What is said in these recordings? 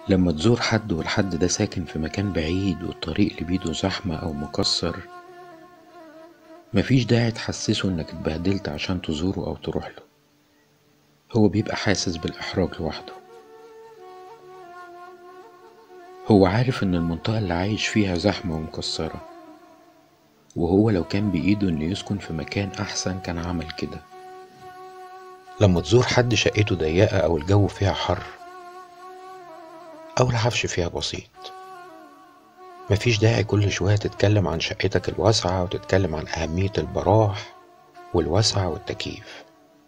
لما تزور حد والحد ده ساكن في مكان بعيد والطريق اللي بيده زحمة أو مكسر مفيش داعي تحسسه إنك اتبهدلت عشان تزوره أو تروح له هو بيبقى حاسس بالإحراج لوحده هو عارف إن المنطقة اللي عايش فيها زحمة ومكسرة وهو لو كان بإيده إنه يسكن في مكان أحسن كان عمل كده لما تزور حد شقته ضيقة أو الجو فيها حر أو العفش فيها بسيط مفيش داعي كل شوية تتكلم عن شقتك الواسعة وتتكلم عن أهمية البراح والوسع والتكييف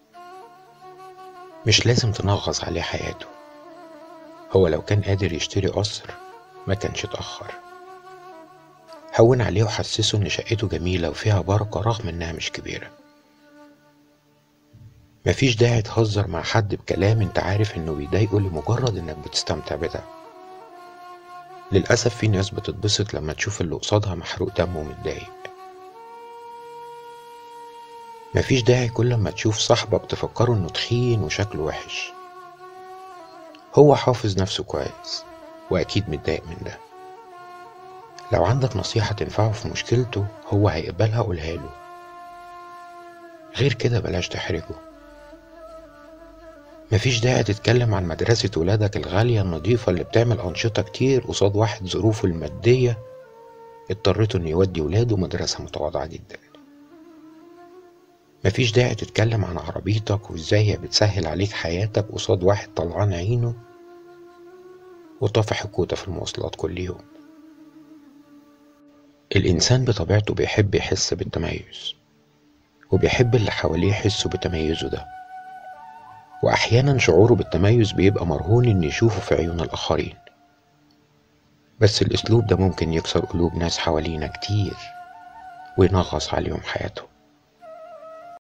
مش لازم تنغص عليه حياته هو لو كان قادر يشتري قصر ما كانش اتأخر هون عليه وحسسه إن شقته جميلة وفيها بركة رغم إنها مش كبيرة مفيش داعي تهزر مع حد بكلام انت عارف انه بيضايقه لمجرد انك بتستمتع بده للأسف في ناس بتتبسط لما تشوف اللي قصادها محروق دمه ومتضايق مفيش داعي كل ما تشوف صاحبك تفكره انه تخين وشكله وحش هو حافظ نفسه كويس وأكيد متضايق من ده لو عندك نصيحة تنفعه في مشكلته هو هيقبلها قولها له غير كده بلاش تحرجه مفيش داعي تتكلم عن مدرسة ولادك الغالية النظيفة اللي بتعمل أنشطة كتير قصاد واحد ظروفه المادية اضطرته إنه يودي ولاده مدرسة متواضعة جدا مفيش داعي تتكلم عن عربيتك وإزاي هي بتسهل عليك حياتك قصاد واحد طلعان عينه وطافح الكوتة في المواصلات كل يوم الإنسان بطبيعته بيحب يحس بالتميز وبيحب اللي حواليه يحسوا بتميزه ده وأحيانا شعوره بالتميز بيبقى مرهون إن يشوفه في عيون الآخرين بس الأسلوب ده ممكن يكسر قلوب ناس حوالينا كتير وينغص عليهم حياتهم